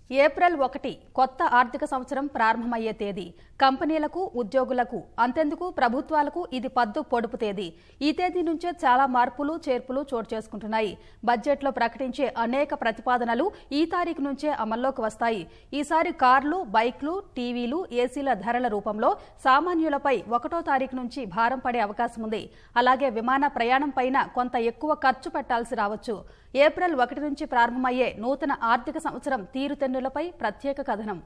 April ఒకటి కొత్త ఆర్థిక సంవత్సరం ప్రారంభమయ్యే తేదీ కంపెనీలకు ఉద్యోగులకు అంతెందుకు ప్రభుత్వాలకు ఇది పద్దు పొడుపు తేదీ ఈ తేదీ నుంచే చాలా మార్పులు చేర్పులు చోటు చేసుకుంటున్నాయి బడ్జెట్లో ప్రకటించే అనేక ప్రతిపాదనలు ఈ తారీఖు నుంచే అమల్లోకి వస్తాయి ఈసారి కార్లు బైక్లు టీవీలు ఏసీల ధరల రూపంలో సామాన్యులపై ఒకటో తారీఖు నుంచి భారం పడే అవకాశం ఉంది అలాగే విమాన ప్రయాణం పైన కొంత ఎక్కువ ఖర్చు పెట్టాల్సి రావచ్చు ఏప్రిల్ ఒకటి నుంచి ప్రారంభమయ్యే నూతన ఆర్థిక సంవత్సరం తీరుతెన్నులపై ప్రత్యేక కథనం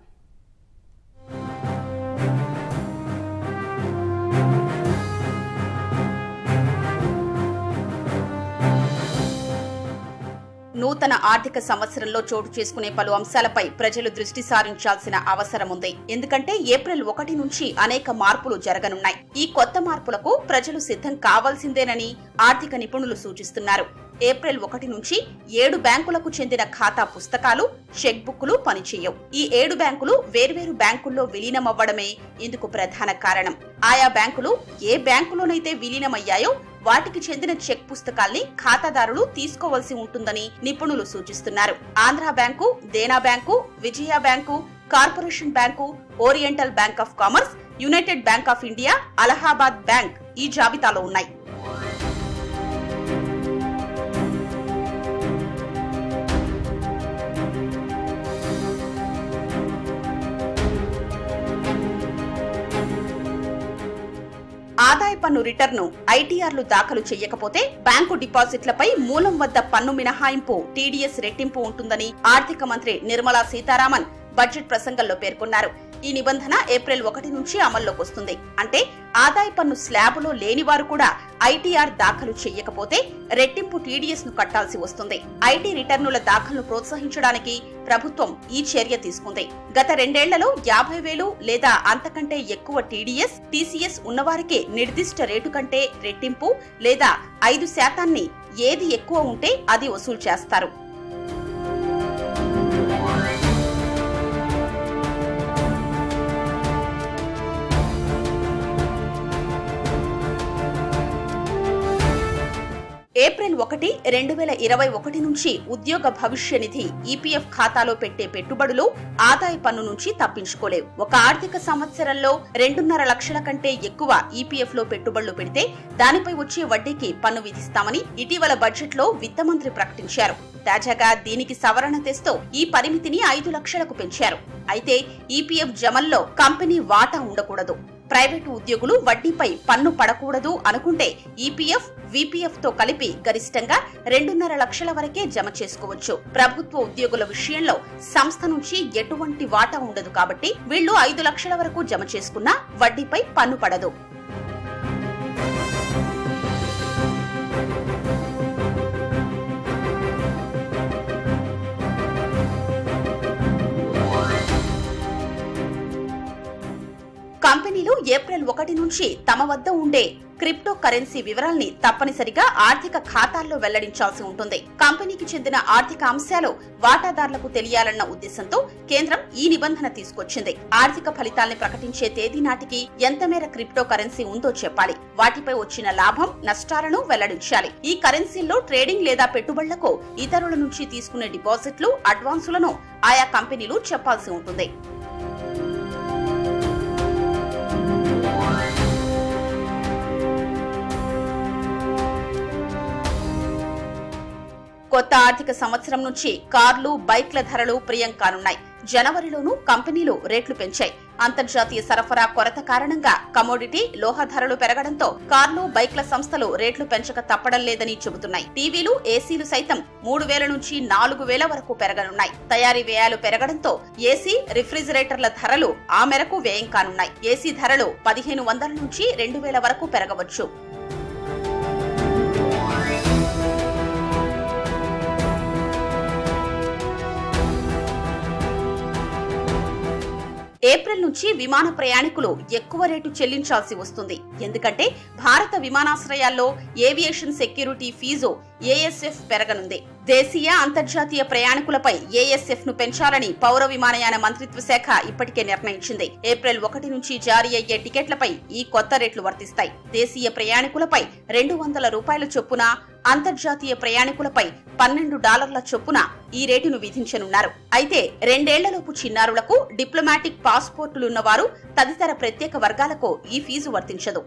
నూతన ఆర్థిక సంవత్సరంలో చోటు చేసుకునే పలు అంశాలపై ప్రజలు దృష్టి సారించాల్సిన అవసరం ఉంది ఎందుకంటే ఏప్రిల్ ఒకటి నుంచి అనేక మార్పులు జరగనున్నాయి ఈ కొత్త మార్పులకు ప్రజలు సిద్ధం కావాల్సిందేనని ఆర్థిక నిపుణులు సూచిస్తున్నారు ఏప్రిల్ ఒకటి నుంచి ఏడు బ్యాంకులకు చెందిన ఖాతా పుస్తకాలు చెక్ బుక్లు పనిచేయవు ఈ ఏడు బ్యాంకులు వేర్వేరు బ్యాంకుల్లో విలీనమవ్వడమే ఇందుకు ప్రధాన కారణం ఆయా బ్యాంకులు ఏ బ్యాంకులోనైతే విలీనమయ్యాయో వాటికి చెందిన చెక్ పుస్తకాల్ని ఖాతాదారులు తీసుకోవాల్సి ఉంటుందని నిపుణులు సూచిస్తున్నారు Andhra Bank Dena Bank Vijaya Bank Corporation Bank Oriental Bank of Commerce United Bank of India Allahabad Bank ఈ జాబితాలో ఉన్నాయి ఆదాయ పన్ను రిటర్ను ఐటీఆర్లు దాఖలు చేయకపోతే బ్యాంకు డిపాజిట్లపై మూలం వద్ద పన్ను మినహాయింపు టీడీఎస్ రెట్టింపు ఉంటుందని ఆర్థిక మంత్రి నిర్మలా సీతారామన్ బడ్జెట్ ప్రసంగంలో పేర్కొన్నారు ఈ నిబంధన ఏప్రిల్ ఒకటి నుంచి అమల్లోకి వస్తుంది అంటే ఆదాయ పన్ను స్లాబులో లేని వారు కూడా ఐటీఆర్ దాఖలు చేయకపోతే రెట్టింపు టీడీఎస్ ను కట్టాల్సి వస్తుంది ఐటీ రిటర్నుల దాఖలను ప్రోత్సహించడానికి ప్రభుత్వం ఈ చర్య తీసుకుంది గత రెండేళ్లలో యాభై వేలు లేదా అంతకంటే ఎక్కువ టీడీఎస్ టీసీఎస్ ఉన్నవారికి నిర్దిష్ట రేటు కంటే రెట్టింపు లేదా ఐదు శాతాన్ని ఏది ఎక్కువ ఉంటే అది వసూలు చేస్తారు ఏప్రిల్ ఒకటి రెండు వేల ఇరవై ఒకటి నుంచి ఉద్యోగ భవిష్య నిధి ఈపీఎఫ్ ఖాతాలో పెట్టే పెట్టుబడులు ఆదాయ పన్ను నుంచి తప్పించుకోలేవు ఒక ఆర్థిక సంవత్సరంలో రెండున్నర లక్షల కంటే ఎక్కువ ఈపీఎఫ్ లో పెట్టుబడులు పెడితే దానిపై వచ్చే వడ్డీకి పన్ను విధిస్తామని ఇటీవల బడ్జెట్ లో విత్త మంత్రి ప్రకటించారు తాజాగా దీనికి సవరణ తెస్తూ ఈ పరిమితిని ఐదు లక్షలకు పెంచారు అయితే ఈపీఎఫ్ జమల్లో కంపెనీ వాటా ఉండకూడదు ప్రైవేటు ఉద్యోగులు వడ్డీపై పన్ను పడకూడదు అనుకుంటే ఈపీఎఫ్ వీపీఎఫ్ తో కలిపి గరిష్టంగా రెండున్నర లక్షల వరకే జమ చేసుకోవచ్చు ప్రభుత్వ ఉద్యోగుల విషయంలో సంస్థ నుంచి ఎటువంటి వాటా ఉండదు కాబట్టి వీళ్లు ఐదు లక్షల వరకు జమ చేసుకున్నా వడ్డీపై పన్ను పడదు కంపెనీలు ఏప్రిల్ ఒకటి నుంచి తమ వద్ద ఉండే క్రిప్టో కరెన్సీ వివరాల్ని తప్పనిసరిగా ఆర్థిక ఖాతాల్లో వెల్లడించాల్సి ఉంటుంది కంపెనీకి చెందిన ఆర్థిక అంశాలు వాటాదారులకు తెలియాలన్న ఉద్దేశంతో కేంద్రం ఈ నిబంధన తీసుకొచ్చింది ఆర్థిక ఫలితాల్ని ప్రకటించే తేదీ నాటికి ఎంత మేర క్రిప్టో కరెన్సీ ఉందో చెప్పాలి వాటిపై వచ్చిన లాభం నష్టాలను వెల్లడించాలి ఈ కరెన్సీల్లో ట్రేడింగ్ లేదా పెట్టుబడులకు ఇతరుల నుంచి తీసుకునే డిపాజిట్లు అడ్వాన్సులను ఆయా కంపెనీలు చెప్పాల్సి ఉంటుంది కొత్త ఆర్థిక సంవత్సరం నుంచి కార్లు బైక్ల ధరలు ప్రియం కానున్నాయి జనవరిలోనూ కంపెనీలు రేట్లు పెంచాయి అంతర్జాతీయ సరఫరా కొరత కారణంగా కమోడిటీ లోహ ధరలు పెరగడంతో కార్లు బైక్ల సంస్థలు రేట్లు పెంచక తప్పడం లేదని చెబుతున్నాయి టీవీలు ఏసీలు సైతం మూడు వేల నుంచి నాలుగు వేల వరకు పెరగనున్నాయి తయారీ వ్యయాలు పెరగడంతో ఏసీ రిఫ్రిజిరేటర్ల ధరలు ఆ మేరకు వ్యయం కానున్నాయి ఏసీ ధరలు పదిహేను వందల నుంచి రెండు వేల వరకు పెరగవచ్చు ఏప్రిల్ నుంచి విమాన ప్రయాణికులు ఎక్కువ రేటు చెల్లించాల్సి వస్తుంది ఎందుకంటే భారత విమానాశ్రయాల్లో ఏవియేషన్ సెక్యూరిటీ ఫీజు ఏఎస్ఎఫ్ పెరగనుంది దేశీయ అంతర్జాతీయ ప్రయాణికులపై ఏఎస్ఎఫ్ ను పెంచాలని పౌర విమానయాన మంత్రిత్వ శాఖ ఇప్పటికే నిర్ణయించింది ఏప్రిల్ ఒకటి నుంచి జారీ అయ్యే టికెట్లపై ఈ కొత్త రేట్లు వర్తిస్తాయి దేశీయ ప్రయాణికులపై రెండు వందల రూపాయల చొప్పున అంతర్జాతీయ ప్రయాణికులపై పన్నెండు డాలర్ల చొప్పున ఈ రేటును విధించనున్నారు అయితే రెండేళ్లలోపు చిన్నారులకు డిప్లొమాటిక్ పాస్పోర్టులున్నవారు తదితర ప్రత్యేక వర్గాలకు ఈ ఫీజు వర్తించదు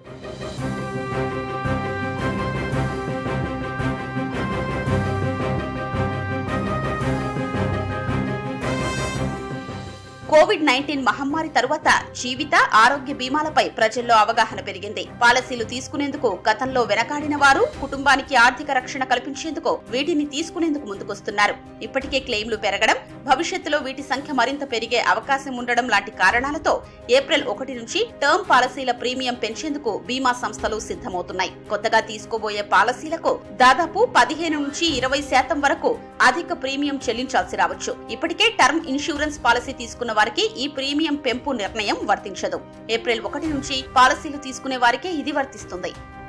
కోవిడ్ నైన్టీన్ మహమ్మారి తరువాత జీవిత ఆరోగ్య బీమాలపై ప్రజల్లో అవగాహన పెరిగింది పాలసీలు తీసుకునేందుకు గతంలో వెనకాడిన వారు కుటుంబానికి ఆర్థిక రక్షణ కల్పించేందుకు వీటిని తీసుకునేందుకు ముందుకొస్తున్నారు ఇప్పటికే క్లెయిమ్లు పెరగడం భవిష్యత్తులో వీటి సంఖ్య మరింత పెరిగే అవకాశం ఉండడం లాంటి కారణాలతో ఏప్రిల్ ఒకటి నుంచి టర్మ్ పాలసీల ప్రీమియం పెంచేందుకు బీమా సంస్థలు సిద్ధమవుతున్నాయి కొత్తగా తీసుకోబోయే పాలసీలకు దాదాపు పదిహేను నుంచి ఇరవై శాతం వరకు అధిక ప్రీమియం చెల్లించాల్సి రావచ్చు ఇప్పటికే టర్మ్ ఇన్సూరెన్స్ పాలసీ తీసుకున్న వారికి ఈ ప్రీమియం పెంపు నిర్ణయం వర్తించదు ఏప్రిల్ ఒకటి నుంచి పాలసీలు తీసుకునే వారికే ఇది వర్తిస్తుంది